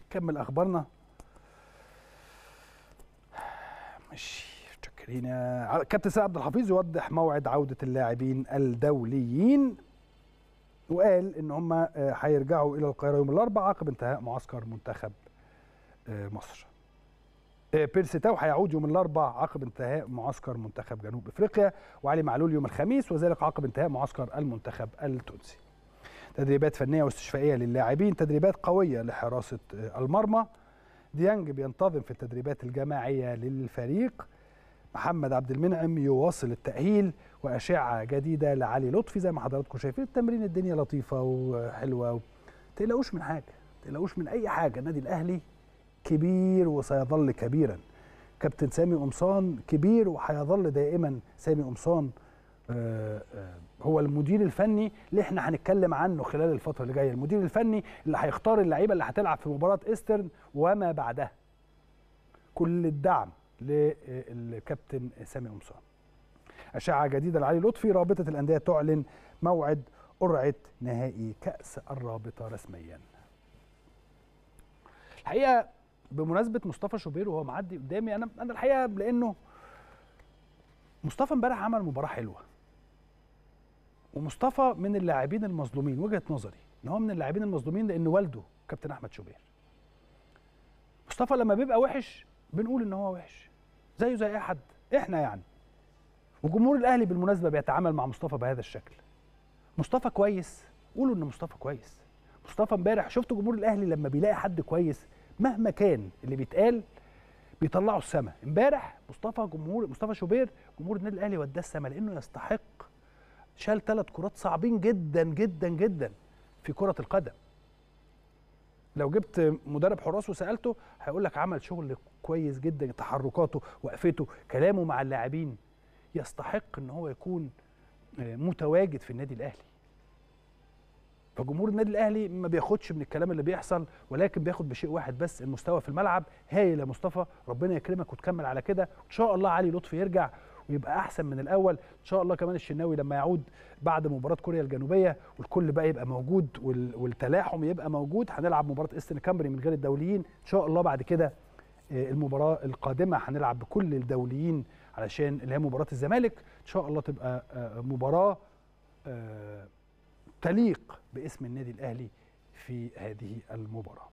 كمل اخبارنا ماشي متشكرين يا كابتن سيد عبد الحفيظ يوضح موعد عوده اللاعبين الدوليين وقال ان هم هيرجعوا الى القاهره يوم الاربعاء عقب انتهاء معسكر منتخب مصر بيرسي تاو هيعود يوم الاربعاء عقب انتهاء معسكر منتخب جنوب افريقيا وعلي معلول يوم الخميس وذلك عقب انتهاء معسكر المنتخب التونسي تدريبات فنيه واستشفائيه للاعبين تدريبات قويه لحراسه المرمى ديانج بينتظم في التدريبات الجماعيه للفريق محمد عبد المنعم يواصل التاهيل واشعه جديده لعلي لطفي زي ما حضراتكم شايفين التمرين الدنيا لطيفه وحلوه و... تقلقوش من حاجه تقلقوش من اي حاجه النادي الاهلي كبير وسيظل كبيرا كابتن سامي قمصان كبير وهيظل دائما سامي قمصان هو المدير الفني اللي احنا هنتكلم عنه خلال الفتره اللي جايه المدير الفني اللي هيختار اللعيبه اللي هتلعب في مباراه ايسترن وما بعدها كل الدعم للكابتن سامي قمصان اشعه جديده لعلي لطفي رابطه الانديه تعلن موعد قرعه نهائي كاس الرابطه رسميا الحقيقه بمناسبه مصطفى شوبير وهو معدي قدامي انا انا الحقيقه لانه مصطفى امبارح عمل مباراه حلوه ومصطفى من اللاعبين المظلومين وجهه نظري ان هو من اللاعبين المظلومين لان والده كابتن احمد شوبير مصطفى لما بيبقى وحش بنقول ان هو وحش زيه زي اي حد احنا يعني وجمهور الاهلي بالمناسبه بيتعامل مع مصطفى بهذا الشكل مصطفى كويس قولوا ان مصطفى كويس مصطفى امبارح شفت جمهور الاهلي لما بيلاقي حد كويس مهما كان اللي بيتقال بيطلعوا السما امبارح مصطفى جمهور مصطفى شوبير جمهور النادي الاهلي وداه السما لانه يستحق شال ثلاث كرات صعبين جدا جدا جدا في كره القدم لو جبت مدرب حراس وسالته هيقول لك عمل شغل كويس جدا تحركاته وقفته كلامه مع اللاعبين يستحق ان هو يكون متواجد في النادي الاهلي فجمهور النادي الاهلي ما بياخدش من الكلام اللي بيحصل ولكن بياخد بشيء واحد بس المستوى في الملعب هايل يا مصطفى ربنا يكرمك وتكمل على كده ان شاء الله علي لطفي يرجع ويبقى احسن من الاول ان شاء الله كمان الشناوي لما يعود بعد مباراه كوريا الجنوبيه والكل بقى يبقى موجود والتلاحم يبقى موجود هنلعب مباراه ايسترن كامبري من غير الدوليين ان شاء الله بعد كده المباراه القادمه هنلعب بكل الدوليين علشان اللي هي مباراه الزمالك ان شاء الله تبقى مباراه تليق باسم النادي الاهلي في هذه المباراه